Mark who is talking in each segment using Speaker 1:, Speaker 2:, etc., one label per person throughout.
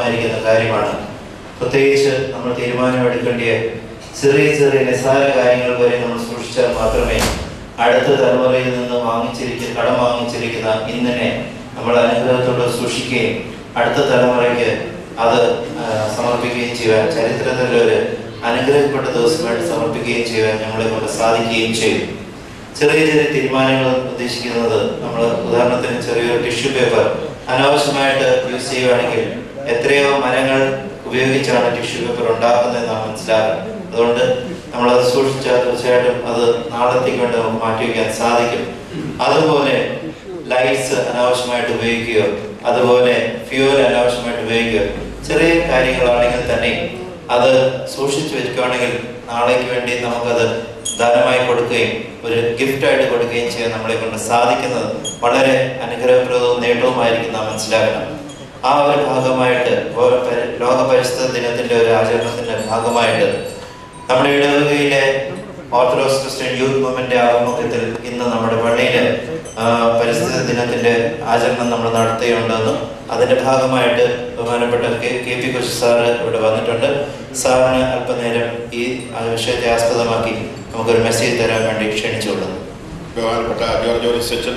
Speaker 1: ആവശ്യമായിരിക്കുന്ന കാര്യമാണ് പ്രത്യേകിച്ച് നമ്മൾ തീരുമാനമെടുക്കേണ്ടിയ ചെറിയ ചെറിയ നിസ്സാര കാര്യങ്ങൾ വരെ നമ്മൾ സൂക്ഷിച്ചാൽ മാത്രമേ അടുത്ത തലമുറയിൽ നിന്ന് വാങ്ങിച്ചിരിക്കുന്ന കടം വാങ്ങിച്ചിരിക്കുന്ന ഇന്നിനെ നമ്മൾ അനുഗ്രഹത്തോടെ സൂക്ഷിക്കുകയും അടുത്ത തലമുറയ്ക്ക് അത് ആ, സമർപ്പിക്കുകയും ചെയ്യുവാൻ ചരിത്രത്തിലെ ഒരു അനുഗ്രഹപ്പെട്ട ദിവസമായിട്ട് സമർപ്പിക്കുകയും ചെയ്യുവാൻ നമ്മളെ കൊണ്ട് സാധിക്കുകയും ചെയ്യും ചെറിയ ചെറിയ തീരുമാനങ്ങൾ ഉദ്ദേശിക്കുന്നത് നമ്മൾ ഉദാഹരണത്തിന് ചെറിയൊരു ടിഷ്യൂ പേപ്പർ അനാവശ്യമായിട്ട് യൂസ് ചെയ്യുകയാണെങ്കിൽ എത്രയോ മരങ്ങൾ ഉപയോഗിച്ചാണ് ടിഷ്യൂ പേപ്പർ ഉണ്ടാക്കുന്നത് നാം മനസ്സിലാകും അതുകൊണ്ട് നമ്മൾ അത് സൂക്ഷിച്ചാൽ തീർച്ചയായിട്ടും അത് നാളത്തേക്ക് വേണ്ടി നമുക്ക് മാറ്റി വയ്ക്കാൻ സാധിക്കും അതുപോലെ ലൈറ്റ്സ് അനാവശ്യമായിട്ട് ഉപയോഗിക്കുകയോ അതുപോലെ ഫ്യൂവൽ അനാവശ്യമായിട്ട് ഉപയോഗിക്കുകയോ ചെറിയ കാര്യങ്ങളാണെങ്കിൽ തന്നെ അത് സൂക്ഷിച്ചു വെക്കുകയാണെങ്കിൽ നാളേക്ക് വേണ്ടി നമുക്കത് ദാനമായി കൊടുക്കുകയും ഒരു ഗിഫ്റ്റായിട്ട് കൊടുക്കുകയും ചെയ്യാൻ നമ്മളെ കൊണ്ട് സാധിക്കുന്നത് വളരെ അനുഗ്രഹപ്രദവും നേട്ടവുമായിരിക്കും നാം മനസ്സിലാക്കണം ആ ഒരു ഭാഗമായിട്ട് ഓ- പരി- ലോക പരിസ്ഥിതി ദിനത്തിന്റെ ഒരു ആചരണത്തിന്റെ ഭാഗമായിട്ട് നമ്മുടെ ഇടവകയിലെ ഓർത്തഡോക്സ് ക്രിസ്ത്യൻ യൂത്ത് മൂവ്മെന്റ് ആഭിമുഖ്യത്തിൽ ഇന്ന് നമ്മുടെ പള്ളിയില് ആ, പരിസ്ഥിതി ദിനത്തിന്റെ ആചരണം നമ്മൾ നടത്തുകയുണ്ടെന്നും അതിന്റെ ഭാഗമായിട്ട് ബഹുമാനപ്പെട്ട K K P Kushi sir ഇവിടെ വന്നിട്ടുണ്ട് സാറിന് അല്പനേരം ഈ ആ വിഷയത്തെ ആസ്പദമാക്കി നമുക്കൊരു മെസ്സേജ് തരാൻ വേണ്ടി ക്ഷണിച്ചുകൊള്ളുന്നു
Speaker 2: ബഹുമാനപ്പെട്ട ജോർജ് ജോർജ് സച്ചൻ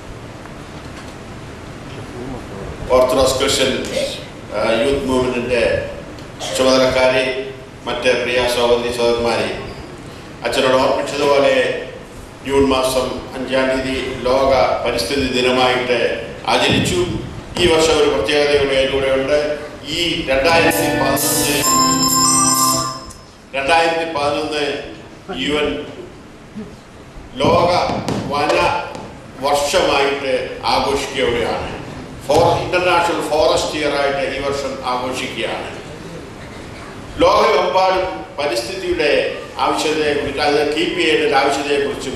Speaker 2: ഓർത്തഡോക്സ് ക്രിസ്ത്യൻ ആ, യൂത്ത് മൂവ്മെന്റിന്റെ ചുമതലക്കാരെ മറ്റ് പ്രിയ സഹോദരി സഹോദരന്മാരെ അച്ഛനോട് ഓർമ്മിച്ചതുപോലെ ജൂൺ മാസം അഞ്ചാം തീയതി ലോക പരിസ്ഥിതി ദിനമായിട്ട് ആചരിച്ചു ഈ വർഷം ഒരു പ്രത്യേകതയുടെ അതിലൂടെയുണ്ട് ഈ രണ്ടായിരത്തി പതിനൊന്ന് രണ്ടായിരത്തി പതിനൊന്ന് യു എൻ ലോക വന വർഷമായിട്ട് ആഘോഷിക്കുകയാണ് ഫോർ ഇന്റർനാഷണൽ ഫോറസ്റ്റ് ഇയർ ആയിട്ട് ഈ വർഷം ആഘോഷിക്കുകയാണ് ലോകമെമ്പാടും പരിസ്ഥിതിയുടെ ആവശ്യതയെക്കുറിച്ച് അത് കീപ്പ് ചെയ്യേണ്ട ആവശ്യതയെക്കുറിച്ചും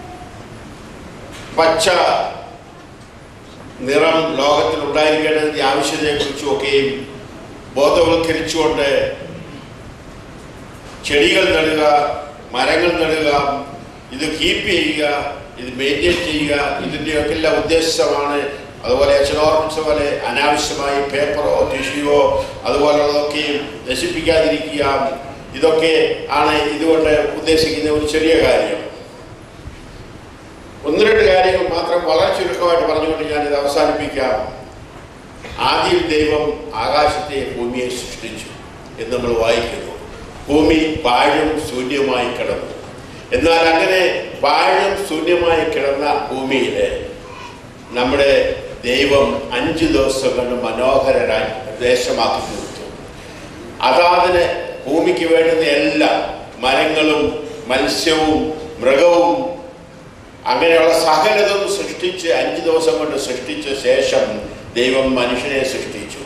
Speaker 2: പച്ച നിറം ലോകത്തിൽ ഉണ്ടായിരിക്കേണ്ടതിന്റെ ആവശ്യതയെക്കുറിച്ചും ഒക്കെയും ബോധവൽക്കരിച്ചുകൊണ്ട് ചെടികൾ നടുക മരങ്ങൾ നടുക ഇത് കീപ്പ് ചെയ്യുക ഇത് മെയിൻറ്റെയിൻ ചെയ്യുക ഇതിൻ്റെയൊക്കെ എല്ലാം ഉദ്ദേശമാണ് അതുപോലെ അച്ഛൻ ഓർമ്മിച്ച പോലെ അനാവശ്യമായി പേപ്പറോ ടിഷ്യൂവോ അതുപോലുള്ളതൊക്കെയും നശിപ്പിക്കാതിരിക്കുക ഇതൊക്കെ ആണ് ഇതുകൊണ്ട് ഉദ്ദേശിക്കുന്ന ഒരു ചെറിയ കാര്യം ഒന്ന് രണ്ട് കാര്യങ്ങൾ മാത്രം വളരെ ചുരുക്കമായിട്ട് പറഞ്ഞുകൊണ്ട് ഞാനിത് അവസാനിപ്പിക്കാം ആദ്യം ദൈവം ആകാശത്തെ ഭൂമിയെ സൃഷ്ടിച്ചു എന്ന് നമ്മൾ വായിക്കുന്നു ഭൂമി പാഴും ശൂന്യമായി കിടന്നു എന്നാൽ അങ്ങനെ പാഴും ശൂന്യമായി കിടന്ന ഭൂമിയിൽ നമ്മുടെ ദൈവം അഞ്ച് ദിവസം കൊണ്ട് മനോഹരരായി ദേശമാക്കി തീർത്തു അതാതിന് ഭൂമിക്ക് വേണ്ടുന്ന എല്ലാ മരങ്ങളും മത്സ്യവും മൃഗവും അങ്ങനെയുള്ള സകലതും സൃഷ്ടിച്ച് അഞ്ച് ദിവസം കൊണ്ട് സൃഷ്ടിച്ച ശേഷം ദൈവം മനുഷ്യനെ സൃഷ്ടിച്ചു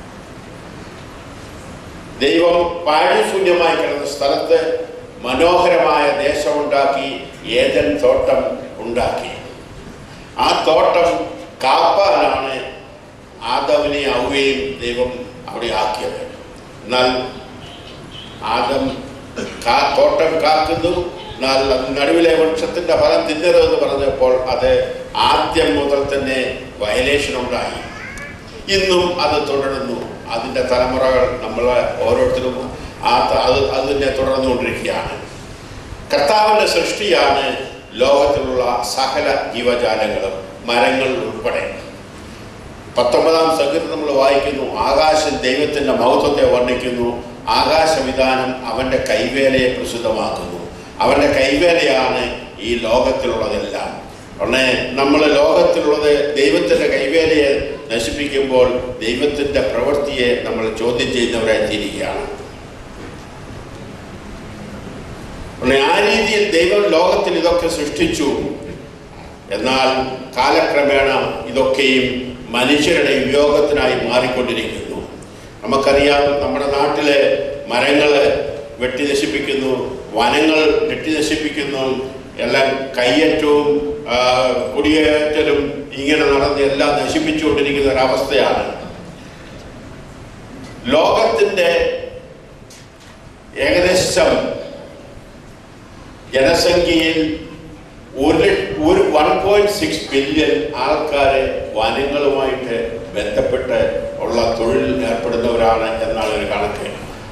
Speaker 2: ദൈവം പാഴ്ശൂന്യമായി കിടന്ന സ്ഥലത്ത് മനോഹരമായ ദേശമുണ്ടാക്കി ഏതൻ തോട്ടം ഉണ്ടാക്കി ആ തോട്ടം കാപ്പാനാണ് ആദവിനെ ഔവയും ദൈവം അവിടെ ആക്കിയത് എന്നാൽ ആദം കാ തോട്ടം കാക്കുന്നു എന്നാൽ നടുവിലെ വൃക്ഷത്തിന്റെ ഫലം തിന്നരുതെന്ന് പറഞ്ഞപ്പോൾ അത് ആദ്യം മുതൽ തന്നെ വയലേഷൻ ഉണ്ടായി ഇന്നും അത് തുടരുന്നു അതിൻ്റെ തലമുറകൾ നമ്മൾ ഓരോരുത്തരും ആ ത- അത് അതിനെ തുടർന്നുകൊണ്ടിരിക്കുകയാണ് കർത്താവിൻ്റെ സൃഷ്ടിയാണ് ലോകത്തിലുള്ള സകല ജീവജാലങ്ങളും മരങ്ങൾ ഉൾപ്പെടെ പത്തൊമ്പതാം സംഗീതം നമ്മൾ വായിക്കുന്നു ആകാശം ദൈവത്തിൻ്റെ മഹത്വത്തെ വർണ്ണിക്കുന്നു ആകാശവിധാനം അവൻ്റെ കൈവേലയെ പ്രസിദ്ധമാക്കുന്നു അവൻ്റെ കൈവേലയാണ് ഈ ലോകത്തിലുള്ളതെല്ലാം ഉടനെ നമ്മൾ ലോകത്തിലുള്ളത് ദൈവത്തിൻ്റെ കൈവേലയെ നശിപ്പിക്കുമ്പോൾ ദൈവത്തിൻ്റെ പ്രവൃത്തിയെ നമ്മൾ ചോദ്യം ചെയ്യുന്നവരായി തീരുകയാണ് ഉടനെ ആ രീതിയിൽ ദൈവം ലോകത്തിൽ ഇതൊക്കെ സൃഷ്ടിച്ചു എന്നാൽ കാലക്രമേണ ഇതൊക്കെയും മനുഷ്യരുടെ ഉപയോഗത്തിനായി മാറിക്കൊണ്ടിരിക്കുന്നു നമുക്കറിയാം നമ്മുടെ നാട്ടിലെ മരങ്ങൾ വെട്ടി നശിപ്പിക്കുന്നു വനങ്ങൾ വെട്ടി നശിപ്പിക്കുന്നു എല്ലാം കയ്യേറ്റവും ആ, കുടിയേറ്റലും ഇങ്ങനെ നടന്ന് എല്ലാം നശിപ്പിച്ചുകൊണ്ടിരിക്കുന്ന ഒരവസ്ഥയാണ് ലോകത്തിൻ്റെ ഏകദേശം ജനസംഖ്യയിൽ ഒരു ഒരു വൺ പോയിന്റ് സിക്സ് ബില്യൺ ആൾക്കാരെ വനങ്ങളുമായിട്ട് ബന്ധപ്പെട്ട് ഉള്ള തൊഴിലിൽ ഏർപ്പെടുന്നവരാണ്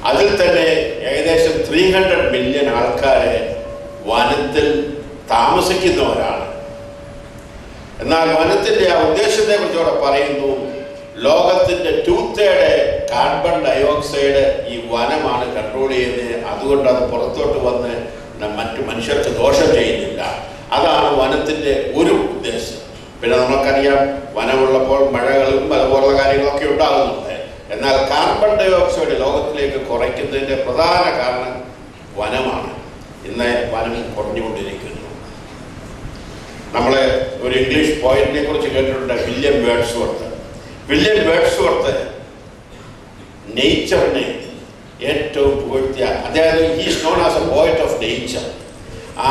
Speaker 2: അതിൽ തന്നെ ഏകദേശം ത്രീ ഹൺഡ്രഡ് മില്യൺ ആൾക്കാരെ വനത്തിൽ താമസിക്കുന്നവരാണ് എന്നാൽ വനത്തിന്റെ ആ ഉദ്ദേശത്തെ കുറിച്ച് അവിടെ പറയുന്നു ലോകത്തിന്റെ ടൂ തേർഡ് കാർബൺ ഡയോക്സൈഡ് ഈ വനമാണ് കൺട്രോൾ ചെയ്യുന്നത് അതുകൊണ്ട് അത് പുറത്തോട്ട് വന്ന് ന- മറ്റു മനുഷ്യർക്ക് ദോഷം ചെയ്യുന്നില്ല അതാണ് വനത്തിന്റെ ഒരു ഉദ്ദേശം പിന്നെ നമുക്കറിയാം വനമുള്ളപ്പോൾ മഴകളും അതുപോലുള്ള കാര്യങ്ങളൊക്കെ ഉണ്ടാകുന്നുണ്ട് എന്നാൽ കാർബൺ ഡയോക്സൈഡ് ലോകത്തിലേക്ക് കുറയ്ക്കുന്നതിന്റെ പ്രധാന കാരണം വനമാണ് ഇന്ന് വനം കുറഞ്ഞുകൊണ്ടിരിക്കുന്നു നമ്മൾ ഒരു ഇംഗ്ലീഷ് പോയിന്റിനെ കുറിച്ച് കേട്ടിട്ടുണ്ട് വില്യം വേർഡ്സ്വർത്ത് വില്യം വേർഡ്സ്വർത്ത് നേച്ചറിനെ ഏറ്റവും പുകഴ്ത്തിയ അതായത് ഹീസ് നോൺ ആസ് എ പോയിന്റ് ഓഫ് നേച്ചർ ആ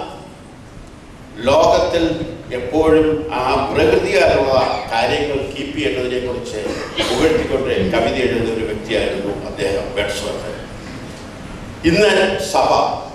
Speaker 2: ലോകത്തിൽ എപ്പോഴും ആ പ്രകൃതിയാലുള്ള കാര്യങ്ങൾ കീപ്പ് ചെയ്യുന്നതിനെ കുറിച്ച് പുകഴ്ത്തിക്കൊണ്ട് കവിത എഴുതുന്ന ഒരു വ്യക്തിയായിരുന്നു അദ്ദേഹം വേർഡ്സ്വർത്ത് ഇന്ന് സഭ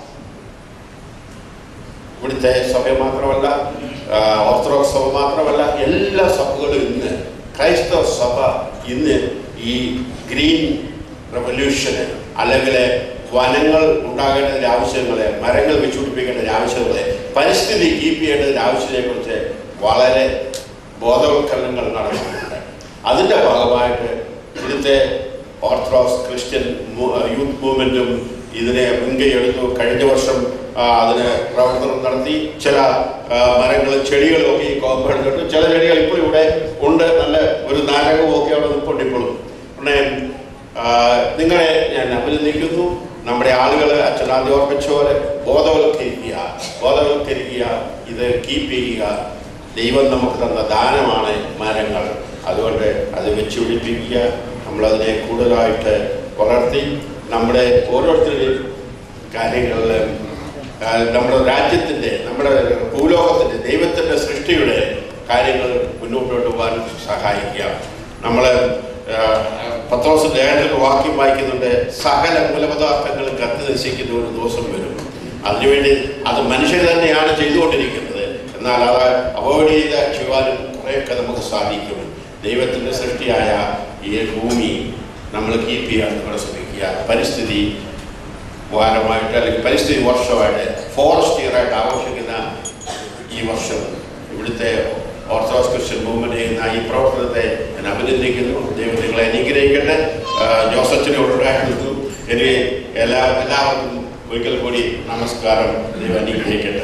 Speaker 2: ഇവിടുത്തെ സഭ മാത്രമല്ല ആ, ഓർത്തഡോക്സ് സഭ മാത്രമല്ല എല്ലാ സഭകളും ഇന്ന് ക്രൈസ്തവ സഭ ഇന്ന് ഈ ഗ്രീൻ റെവല്യൂഷന് അല്ലെങ്കിൽ വനങ്ങൾ ഉണ്ടാകേണ്ടതിന്റെ ആവശ്യങ്ങളെ മരങ്ങൾ വെച്ചുപിടിപ്പിക്കേണ്ടതിന്റെ ആവശ്യങ്ങളെ പരിസ്ഥിതി കീപ്പ് ചെയ്യേണ്ടതിന്റെ ആവശ്യത്തെ കുറിച്ച് വളരെ ബോധവൽക്കരണങ്ങൾ നടക്കുന്നുണ്ട് അതിന്റെ ഭാഗമായിട്ട് ഇവിടുത്തെ ഓർത്തഡോക്സ് ക്രിസ്ത്യൻ മൂ- യൂത്ത് മൂവ്മെന്റും ഇതിനെ മുൻകൈ എടുത്തു കഴിഞ്ഞ വർഷം ആ, അതിന് പ്രവർത്തനം നടത്തി ചില ആ, മരങ്ങളും ചെടികളും ഒക്കെ ഈ കോമ്പൗണ്ട് കണ്ടു ചില ചെടികൾ ഇപ്പോൾ ഇവിടെ ഉണ്ട് നല്ല ഒരു നാരകവും ഒക്കെ അവിടെ നിൽപ്പുണ്ട് ഇപ്പോഴും പിന്നെ ആ, നിങ്ങളെ ഞാൻ അഭിനന്ദിക്കുന്നു നമ്മുടെ ആളുകൾ അച്ഛനാദ്യം ഓർമ്മിച്ച പോലെ ബോധവൽക്കരിക്കുക ബോധവൽക്കരിക്കുക ഇത് കീപ്പ് ചെയ്യുക ദൈവം നമുക്ക് തന്ന ദാനമാണ് മരങ്ങൾ അതുകൊണ്ട് അത് വെച്ച് പിടിപ്പിക്കുക നമ്മളതിനെ കൂടുതലായിട്ട് വളർത്തി നമ്മുടെ ഓരോരുത്തരുടെയും കാര്യങ്ങളിൽ ആ, നമ്മുടെ രാജ്യത്തിൻ്റെ നമ്മുടെ ഭൂലോകത്തിൻ്റെ ദൈവത്തിൻ്റെ സൃഷ്ടിയുടെ കാര്യങ്ങൾ മുന്നോട്ട് കൊണ്ടുപോകാൻ സഹായിക്കുക നമ്മൾ പത്രോസിന്റെ ലേഖനത്തിൽ വാക്യം വായിക്കുന്നുണ്ട് സകല മൂലപദാർത്ഥങ്ങളും കത്തി നശിക്കുന്ന ഒരു ദിവസം വരും അതിനുവേണ്ടി അത് മനുഷ്യർ തന്നെയാണ് ചെയ്തുകൊണ്ടിരിക്കുന്നത് എന്നാൽ അത് അവോയ്ഡ് ചെയ്ത് ചെയ്യുവാനും കുറേയൊക്കെ നമുക്ക് സാധിക്കും ദൈവത്തിൻ്റെ സൃഷ്ടിയായ ഈ ഭൂമി നമ്മൾ കീപ്പ് ചെയ്യാൻ നമ്മൾ ശ്രമിക്കുക പരിസ്ഥിതി വാരമായിട്ട് അല്ലെങ്കിൽ പരിസ്ഥിതി വർഷമായിട്ട് ഫോറസ്റ്റ് ഇയറായിട്ട് ആഘോഷിക്കുന്ന ഈ വർഷം ഇവിടുത്തെ ഓർത്തഡോക്സ് ക്രിസ്ത്യൻ മൂവ്മെന്റ് ചെയ്യുന്ന ഈ പ്രവർത്തനത്തെ ഞാൻ അഭിനന്ദിക്കുന്നു ദൈവം നിങ്ങളെ അനുഗ്രഹിക്കട്ടെ ആ, ജോസഫിനോട് ഉണ്ടായിരുന്നു എനിക്ക് എല്ലാ എല്ലാവർക്കും ഒരിക്കൽ കൂടി നമസ്കാരം ദൈവം അനുഗ്രഹിക്കട്ടെ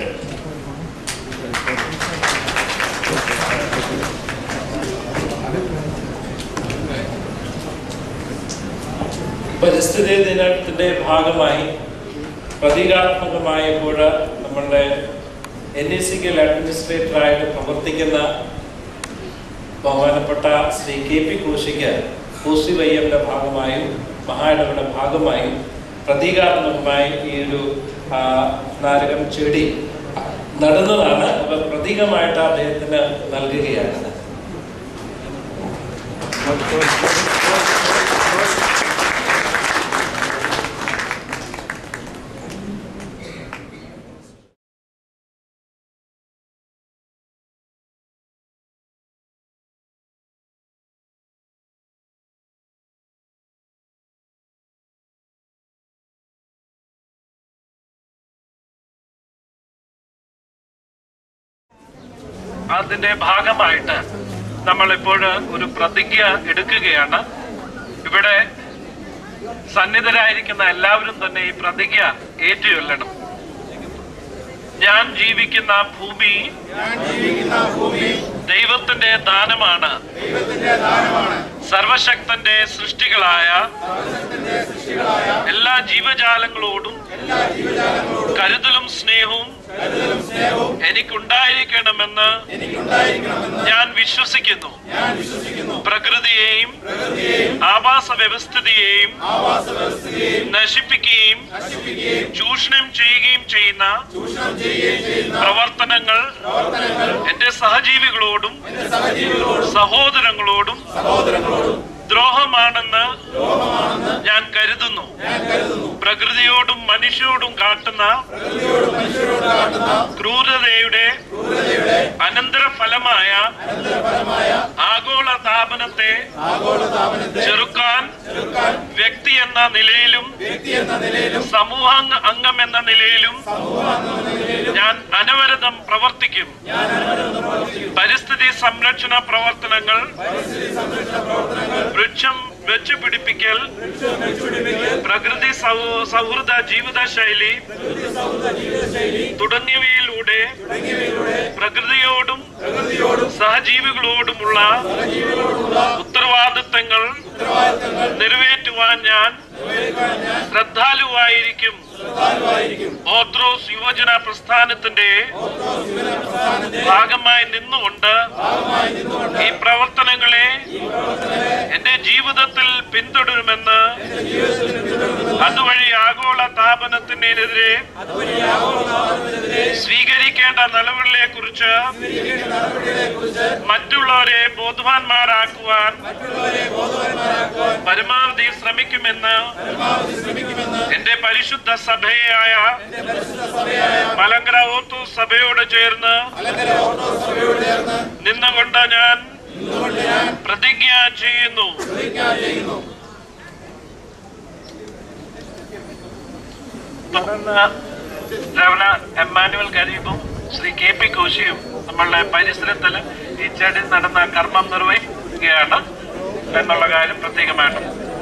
Speaker 3: പരിസ്ഥിതി ദിനത്തിന്റെ ഭാഗമായി പ്രതീകാത്മകമായ കൂടെ നമ്മളുടെ എൻ ഇ സിക്കൽ അഡ്മിനിസ്ട്രേറ്ററായിട്ട് പ്രവർത്തിക്കുന്ന ബഹുമാനപ്പെട്ട ശ്രീ കെ പി കോശിക്ക് കോശി വയ്യയുടെ ഭാഗമായും മഹായിടവയുടെ ഭാഗമായും പ്രതീകാത്മകമായി ഈ ഒരു ആ, നാരകം ചെടി നടുന്നതാണ് അവർ പ്രതീകമായിട്ട് അദ്ദേഹത്തിന് നൽകുകയാണ് അതിന്റെ ഭാഗമായിട്ട് നമ്മൾ ഇപ്പോൾ ഒരു പ്രതിജ്ഞ എടുക്കുകയാണ് ഇവിടെ സന്നിധരായിരിക്കുന്ന എല്ലാവരും തന്നെ ഈ പ്രതിജ്ഞ ഏറ്റുചൊല്ലണം ഞാൻ ജീവിക്കുന്ന ഭൂമി ദൈവത്തിന്റെ ദാനമാണ് സർവശക്തന്റെ സൃഷ്ടികളായ എല്ലാ ജീവജാലങ്ങളോടും കരുതലും സ്നേഹവും എനിക്കുണ്ടായിരിക്കണമെന്ന് ഞാൻ വിശ്വസിക്കുന്നു പ്രകൃതിയെയും ആവാസ വ്യവസ്ഥിതിയെയും നശിപ്പിക്കുകയും ചൂഷണം ചെയ്യുകയും ചെയ്യുന്ന പ്രവർത്തനങ്ങൾ എന്റെ സഹജീവികളോടും സഹോദരങ്ങളോടും ദ്രോഹമാണെന്ന് ഞാൻ കരുതുന്നു കരുതുന്നു പ്രകൃതിയോടും മനുഷ്യരോടും കാട്ടുന്ന ക്രൂരതയുടെ അനന്തരഫലമായ ആഗോള താപനത്തെ ചെറുക്കാൻ വ്യക്തി എന്ന നിലയിലും സമൂഹ അംഗം എന്ന നിലയിലും ഞാൻ അനവരതം പ്രവർത്തിക്കും പരിസ്ഥിതി സംരക്ഷണ പ്രവർത്തനങ്ങൾ വൃക്ഷം വെച്ച് പിടിപ്പിക്കൽ പ്രകൃതി സൗ- സൗഹൃദ ജീവിതശൈലി തുടങ്ങിയവയിലൂടെ പ്രകൃതിയോടും സഹജീവികളോടുമുള്ള ഉത്തരവാദിത്തങ്ങൾ നിറവേറ്റുവാൻ ഞാൻ ശ്രദ്ധാലുവായിരിക്കും ഓർത്രോസ് യുവജന പ്രസ്ഥാനത്തിന്റെ ഭാഗമായി നിന്നുകൊണ്ട് ഈ പ്രവർത്തനങ്ങളെ എന്റെ ജീവിതത്തിൽ പിന്തുടരുമെന്ന് അതുവഴി ആഗോള താപനത്തിനെതിരെ സ്വീകരിക്കേണ്ട നിലവിളിയെ കുറിച്ച് മറ്റുള്ളവരെ ബോധവാന്മാരാക്കുവാൻ പരമാവധി ശ്രമിക്കുമെന്ന് എന്റെ പരിശുദ്ധ സഭയായ മലങ്കര ഓർത്തു സഭയോട് ചേർന്ന് നിന്നുകൊണ്ട് ഞാൻ പ്രതിജ്ഞ ചെയ്യുന്നു തുടർന്ന് രവണ എമ്മാനുവൽ കരീബും ശ്രീ കെ പി കോശിയും നമ്മളുടെ പരിസരത്തിൽ ഈ ചെടി നടന്ന കർമ്മം നിർവഹിക്കുകയാണ് എന്നുള്ള കാര്യം പ്രത്യേകമായിട്ട്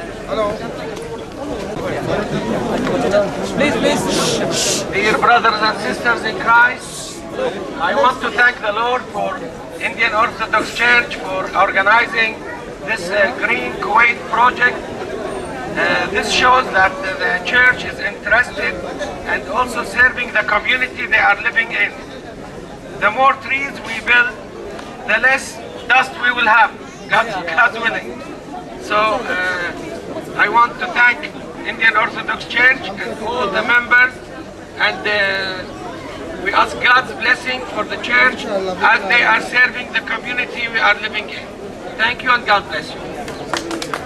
Speaker 4: Dear brothers and sisters in Christ, I want to thank the Lord for Indian Orthodox Church for organizing this uh, Green Kuwait project. Uh, this shows that uh, the church is interested and also serving the community they are living in. The more trees we build, the less dust we will have, God, God's willing. So uh, I want to thank Indian Orthodox Church and all the members and uh, we ask God's blessing for the church as they are serving the community we are living in. Thank you and God bless you.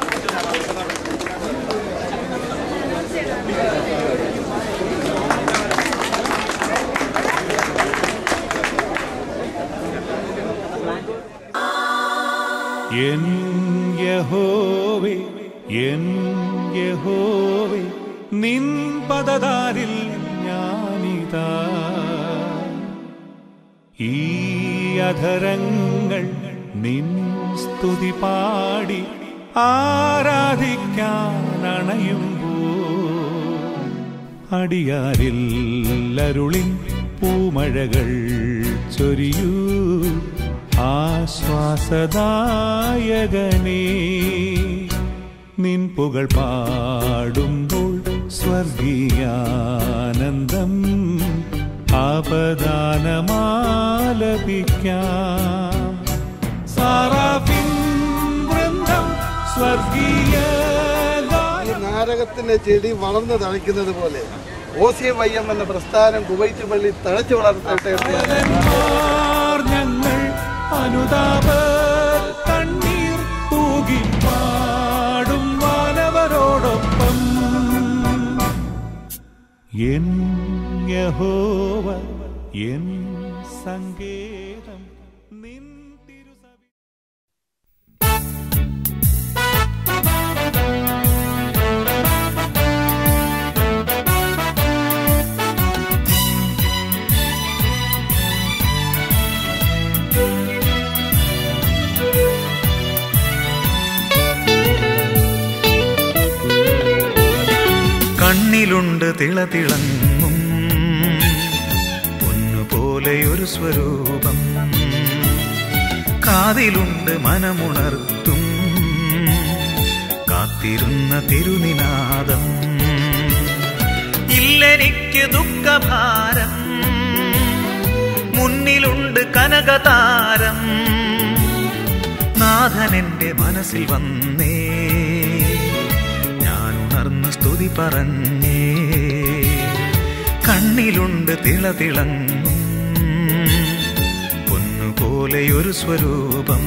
Speaker 5: എൻ യഹോവേ എൻ യഹോവേ നിൻ പദതാരിൽ ഞാനിതാ ഈ അധരങ്ങൾ നിൻ സ്തുതി പാടി ആരാധിക്കാനണയുമ്പോ അടിയാരിൽ അരുളിൻ പൂമഴകൾ ചൊരിയൂ ആശ്വാസദായകനേ നിൻ പുകൾ പാടുമ്പോൾ സ്വർഗീയാനന്ദം അപദാനമാലപിക്കാം സാറാഫിൻ വൃന്ദം സ്വർഗീയ
Speaker 6: ഈ നാരകത്തിന്റെ ചെടി വളർന്നു തളിക്കുന്നത് പോലെ ഓസിയ വയ്യം എന്ന പ്രസ്ഥാനം കുവൈറ്റ് പള്ളി തഴച്ചു വളർത്തട്ടെ എന്ന് ഞാൻ
Speaker 5: ഗായകന്മാർ ഞങ്ങൾ അനുതാപ കണ്ണീർ തൂകി പാടും വാനവരോടൊപ്പം എൻ യഹോവ എൻ സങ്കേതം നിൻ തിരുസഭ കണ്ണിലുണ്ട് തിളതിളങ്ങും പൊന്നുപോലെയൊരു സ്വരൂപം കാതിലുണ്ട് മനമുണർത്തും കാത്തിരുന്ന തിരുനിനാദം ഇല്ലെനിക്ക് ദുഃഖഭാരം മുന്നിലുണ്ട് കനകതാരം നാഥനെന്റെ മനസ്സിൽ വന്നേ ഞാൻ ഉണർന്ന് സ്തുതി പറഞ്ഞേ കണ്ണിലുണ്ട് തിളതിളങ്ങും പൊന്നുപോലെയൊരു സ്വരൂപം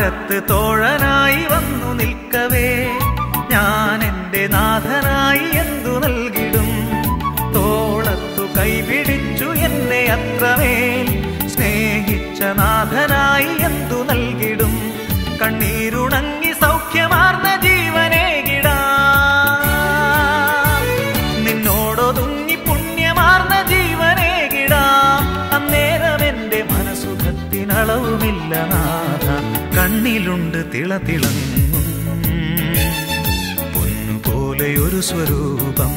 Speaker 5: ചാരത്ത് തോഴനായി വന്നു നിൽക്കവേ ഞാൻ എൻ്റെ നാഥനായി എന്തു നൽകിടും തോളത്തു കൈപിടിച്ചു എന്നെ അത്രമേൽ സ്നേഹിച്ച നാഥനായി എന്തു നൽകിടും കണ്ണീരുണങ്ങി സൗഖ്യമാർന്ന ജീവനേകിടാ നിന്നോടൊതുങ്ങി പുണ്യമാർന്ന ജീവനേകിടാ അന്നേരം എൻ്റെ മനസുഖത്തിനളവുമില്ല നാഥ കണ്ണിലുണ്ട് തിളതിളങ്ങും പൊന്നുപോലെയൊരു സ്വരൂപം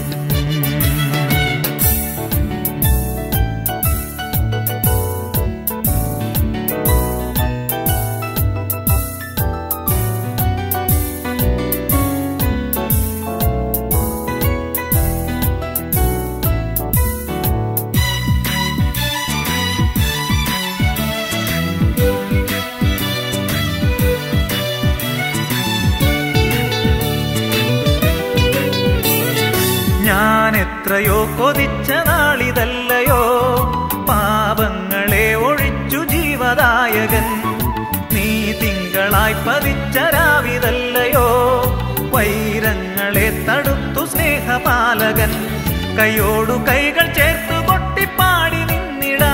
Speaker 5: ഞാൻ എത്രയോ കൊതിച്ച നാളിതല്ലയോ പാപങ്ങളെ ഒഴിച്ചു ജീവദായകൻ നീ തിങ്കളായി പതിച്ച രാവിതല്ലയോ വൈരങ്ങളെ തടുത്തു സ്നേഹപാലകൻ കൈയോടു കൈകൾ ചേർത്തു കൊട്ടിപ്പാടി നിന്നിടാ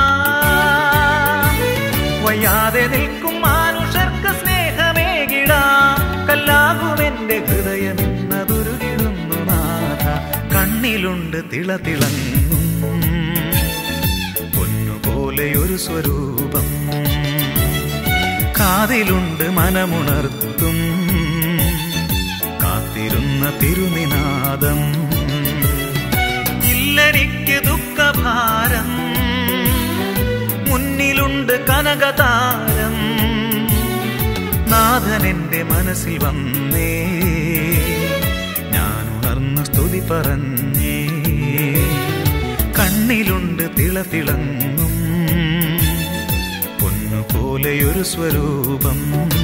Speaker 5: വയ്യാതെ നിൽക്കും മാനുഷർക്ക് സ്നേഹമേകിടാ കല്ലാകുമെന്റെ ഹൃദയം ഇന്നതുരുകിടുന്നു നാഥ കണ്ണിലുണ്ട് തിളതിളങ്ങും പൊന്നുപോലെയൊരു സ്വരൂപം കാതിലുണ്ട് മനമുണർത്തും കാത്തിരുന്ന തിരുനിനാദം ഇല്ലെനിക്ക് ദുഃഖഭാരം മുന്നിലുണ്ട് കനകതാരം നാഥൻ എൻ്റെ മനസ്സിൽ വന്നേ ഞാൻ ഉണർന്ന് സ്തുതി പറഞ്ഞേ കണ്ണിലുണ്ട് തിളതിളങ്ങും പൊന്നുപോലെയൊരു സ്വരൂപം